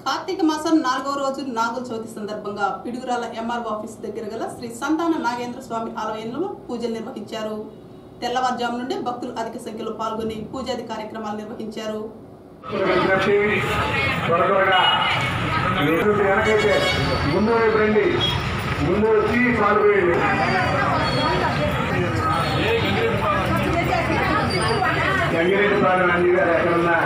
కార్తీక మాసం నాలుగవ రోజు నాగుల చవితి సందర్భంగా పిడుగురాల ఎంఆర్ఓ ఆఫీస్ దగ్గర గల శ్రీ సంతాన నాగేంద్ర స్వామి ఆలయంలో పూజలు నిర్వహించారు తెల్లవారుజాము నుండి భక్తులు అధిక సంఖ్యలో పాల్గొని పూజాది కార్యక్రమాలు నిర్వహించారు వచ్చినట్టు త్వర త్వరగా మీరు వెనకైతే ముందు వైపు రండి ముందు వచ్చి పాల్గొయండి గంగిరెడ్డి పాలెం అంజీ గారు ఎక్కడున్నా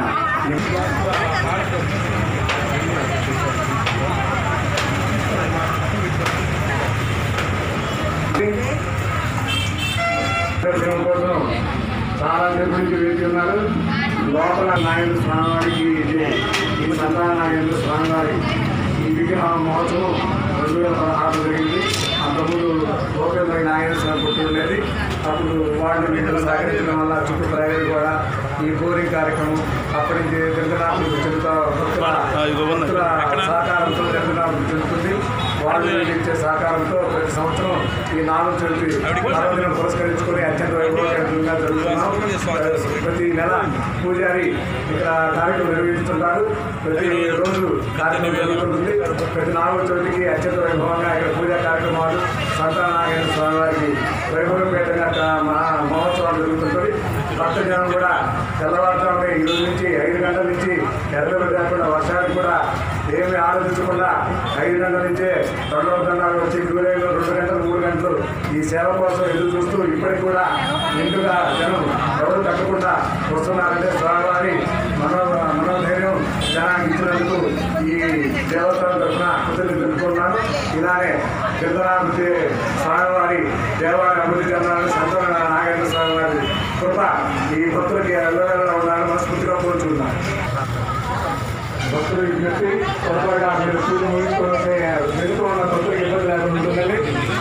దర్శనం కోసం చాలా సేపు నుంచి వేచి ఉన్నారు లోపల నాగేంద్ర స్వామివారికి ఇది ఈ సంతాన నాగేంద్ర స్వామివారి ఈ విగ్రహ మహోత్సవం రెండు వేల పదహారు జరిగింది అంతకుముందు గోపేంద్ర నాగేంద్ర స్వామి పుట్టి ఉండేది అప్పుడు వాళ్ళు మిత్రులు సహకరించడం వల్ల చుట్టూ ప్రజలు కూడా ఈ బోరింగ్ కార్యక్రమం అప్పటి నుంచి జగన్నాథులకు చెందుతా భక్తుల భక్తుల సహకారంతో జగన్నాథులకు చెందుతుంది వాళ్ళు ఇచ్చే సహకారంతో ప్రతి సంవత్సరం ఈ నాలుగు చవితి పర్వదినం పురస్కరించుకొని అత్యంత వైభవంగా జరుగుతున్నాం ప్రతి నెల పూజారి ఇక్కడ కార్యక్రమం నిర్వహిస్తుంటారు ప్రతి రోజు కార్యక్రమం జరుగుతుంది ప్రతి నాలుగు చవితికి అత్యంత వైభవంగా ఇక్కడ పూజా కార్యక్రమాలు సంతాన నాగేంద్ర స్వామి వారికి వైభవపేతంగా మహా మహోత్సవాలు జరుగుతుంటుంది భక్తజనం కూడా తెల్లవారుజామున ఈ రోజు నుంచి ఐదు గంటల నుంచి ఎర్రలు లేకుండా వర్షానికి కూడా ఏమి ఆలోచించకుండా ఐదు గంటల నుంచే రెండవ గంటలు వచ్చి దూరంలో రెండు గంటలు మూడు గంటలు ఈ సేవ కోసం ఎదురు చూస్తూ ఇప్పటికి కూడా నిండుగా జనం ఎవరు తగ్గకుండా వస్తున్నారంటే స్వామివారి మనో మనోధైర్యం జనానికి ఇచ్చినందుకు ఈ దేవతల తరఫున కృతజ్ఞతలు తెలుపుకున్నాను ఇలానే చంద్రనాథి స్వామివారి దేవాలయ అభివృద్ధి చెందాలని సంతోష నాగేంద్ర స్వామివారి కృప ఈ భక్తులకి ఎల్లవేళలా ఉండాలని మనస్ఫూర్తిగా కోరుచున్నాను భక్తులు విజ్ఞప్తి త్వరగా మీరు పూజ ముగించుకుంటే వెళుతూ ఉన్న భక్తులకు ఇబ్బంది లేకుండా ఉంటుందండి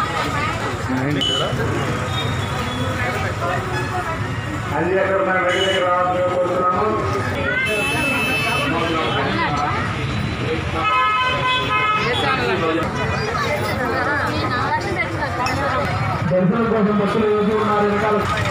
అది ఎక్కడ ఉన్న గడి దగ్గర రావాలని కోరుతున్నాము దర్శనం కోసం భక్తులు ఎదురు ఉన్నారు వెనకాల